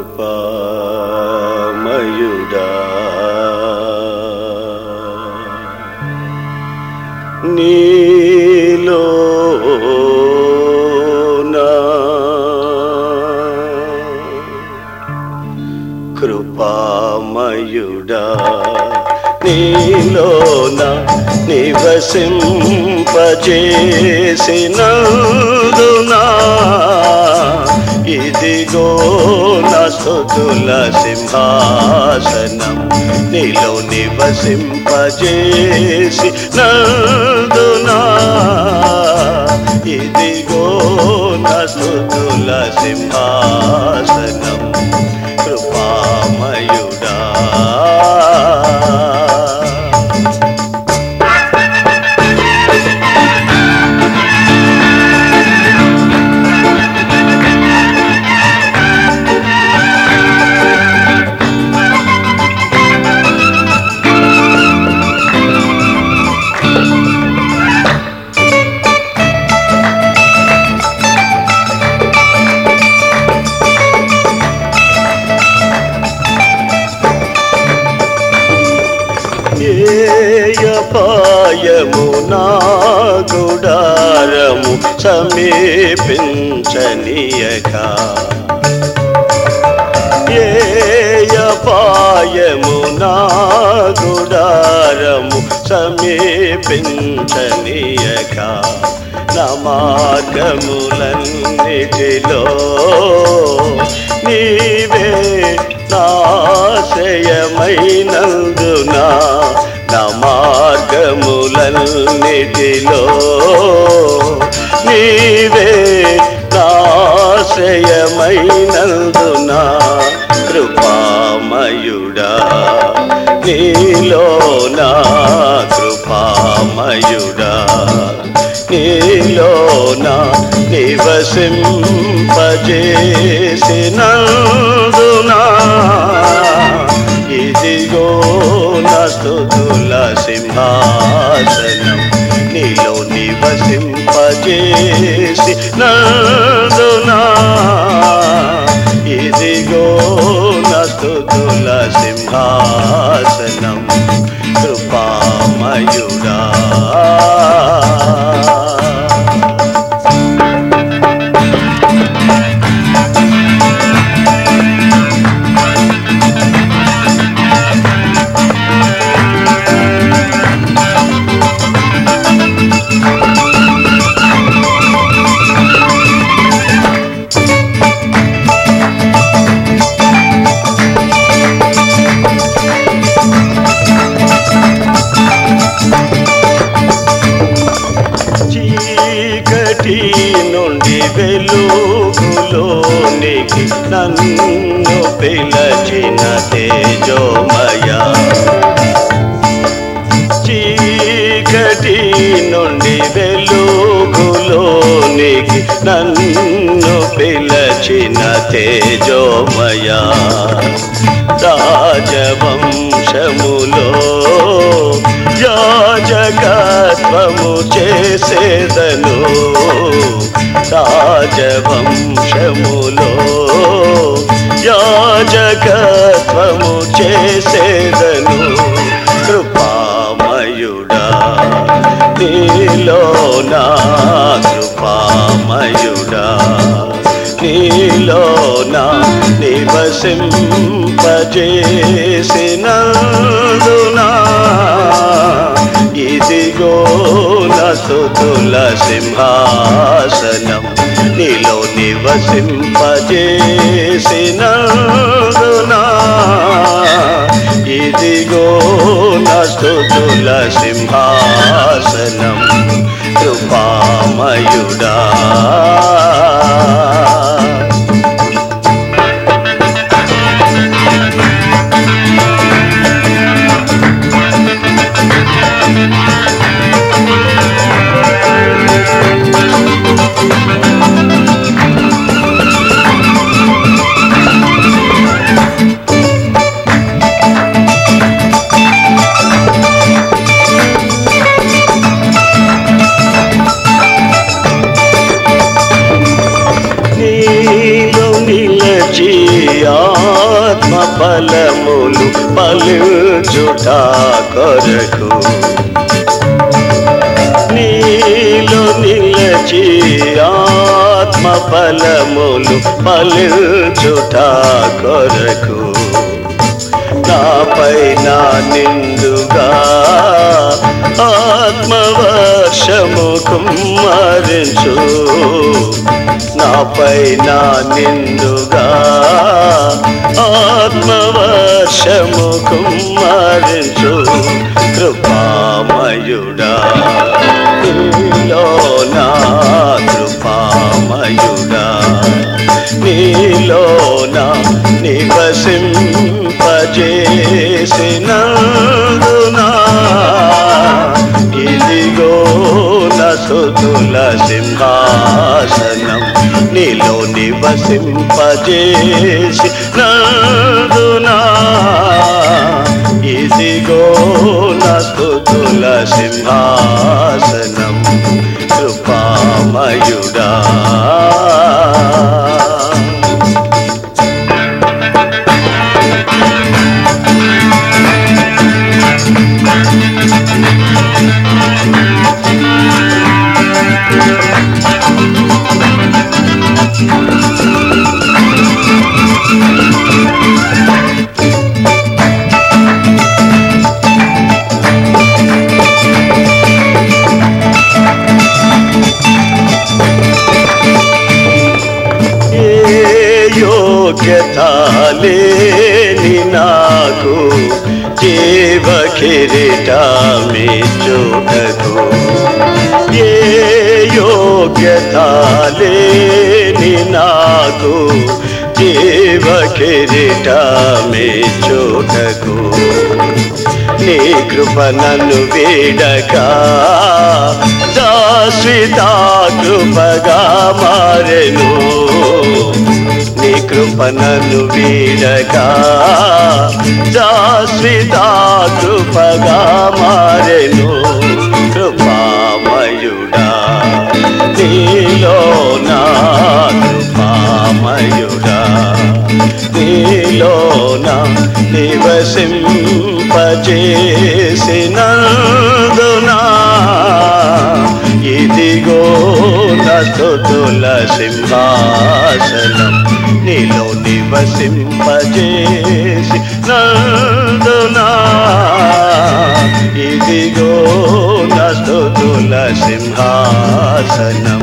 కృపామయుడా నీలోనా కృపామయుడా నీలోన నివసింపజేసినందునా ఇదిగో నా స్థుతుల సింహాసనం నీలో నివసింపజేసి నందునా ఇదిగో నా స్థుతుల సింహాసనం కృపామయుడా ఏయపాయము నా గుడారము సమీపించనీయక ఏయపాయము నా గుడారము సమీపించనీయక నా మార్గములన్నిటిలో నీవే నాశయమైనందునా నా మార్గములన్నిటిలో నీవే నాశయమైనందునా కృపామయుడా నీలో నా కృపామయుడా నీలోన నివసింపజేసినందునా ఇదిగో నా స్తుతుల సింహాసనం నీలో నివసింపజేసి నందునా ఇదిగో నా స్తుతుల సింహాసనం కృపామయుడా చీకటి నుండి వెలుగులోనికి నన్ను పిలచిన తేజోమయ చీకటి నుండి వెలుగులోనికి నన్ను పిలచిన తేజోమయ రాజవంశములో యాజకత్వము చేసేదను రాజవంశములో యాజకత్వము చేసేదను కృపామయుడా నీలో నా కృపామయుడా నీలో నా నివసింపజేసినందునా ఇదిగో నా స్తుతుల సింహాసనం నీలో నివసింపజేసినందునా ఇదిగో నా స్తుతుల సింహాసనం కృపామయుడా ఫలములు పలుచుట కొరకు నీలో నిలచి ఆత్మ ఫలములు పలుచుట కొరకు నాపై నా నిండుగా ఆత్మవర్షము కుమ్మరించు నాపై నా నిండుగా ఆత్మవర్షము కుమ్మరించు కృపామయుడా నీలో నా కృపామయుడా నీలోన నివసింపజేసినందునా ఇదిగో నసుతుల సింహాసనం నీలో నివసింపజేసి నందునా ఇదిగో నస్తుతుల సింహాసనం కృపామయుడా ఏ యోగ్యత లేని నాకు జీవ కిరీటమి చూడకు ఏ యోగ్యత లేని నాకు జీవ కిరీటమి చూడకు నీ కృప నన్ను వీడక శాశ్వత కృపగా మారెను నీ కృప నన్ను వీడక శాశ్వత కృపగా మారెను కృపామయుడా నీలో నా కృపామయుడా నీలోన నివసింపజేసినందునా ఇదిగో నస్తుతుల సింహాసనం నీలో నివసింపజేసి నందునా ఇదిగో నస్తుతుల సింహాసనం